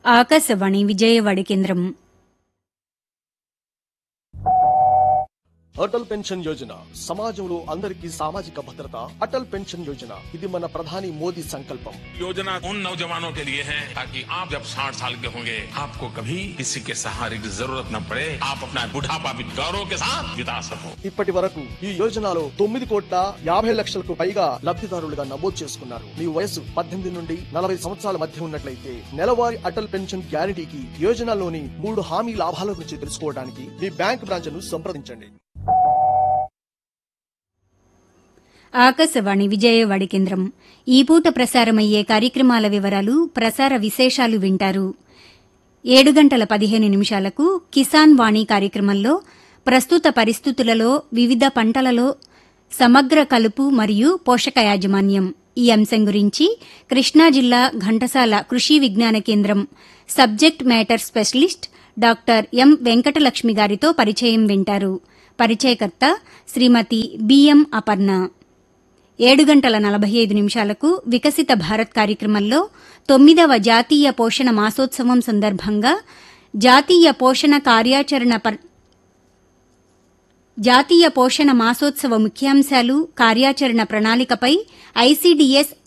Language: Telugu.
ఆకాశవాణి విజయవాడ కేంద్రం అటల్ పెన్షన్ యోజన సమాజంలో అందరికీ సామాజిక భద్రత అటల్ పెన్షన్ యోజన ఇది మన ప్రధాని మోదీ సంకల్పం योजना उन नौजवानों के लिए है ताकि आप जब 60 साल के होंगे आपको कभी किसी के सहारे की जरूरत न पड़े आप अपना बुढ़ापा भी गौरव के साथ बिता सको ఇప్పటి వరకు ఈ యోజనలో తొమ్మిది కోట్ల యాభై లక్షలకు పైగా లబ్ధిదారులుగా నమోదు చేసుకున్నారు మీ వయసు పద్దెనిమిది నుండి నలభై సంవత్సరాల మధ్య ఉన్నట్లయితే నెలవారీ అటల్ పెన్షన్ గ్యారంటీకి యోజనలోని మూడు హామీ లాభాల గురించి తెలుసుకోవడానికి మీ బ్యాంక్ బ్రాంచ్ను సంప్రదించండి ఆకాశవాణి విజయవాడ కేంద్రం ఈ పూట ప్రసారమయ్యే కార్యక్రమాల వివరాలు ప్రసార విశేషాలు వింటారు ఏడు గంటల పదిహేను నిమిషాలకు కిసాన్ వాణి కార్యక్రమంలో ప్రస్తుత పరిస్థితులలో వివిధ పంటలలో సమగ్ర కలుపు మరియు పోషక యాజమాన్యం ఈ అంశం గురించి కృష్ణా జిల్లా ఘంటసాల కృషి విజ్ఞాన కేంద్రం subject matter specialist doctor M Venkatalakshmi గారితో పరిచయం వింటారు పరిచయకర్త శ్రీమతి బిఎం అపర్ణ ఏడు గంటల నలభై ఐదు నిమిషాలకు వికసిత భారత్ కార్యక్రమంలో తొమ్మిదవ జాతీయ పోషణ మాసోత్సవం సందర్భంగా జాతీయ పోషణ కార్యాచరణ పర్ జాతీయ పోషణ మాసోత్సవ ముఖ్యాంశాలు కార్యాచరణ ప్రణాళికపై ఐసీడీఎస్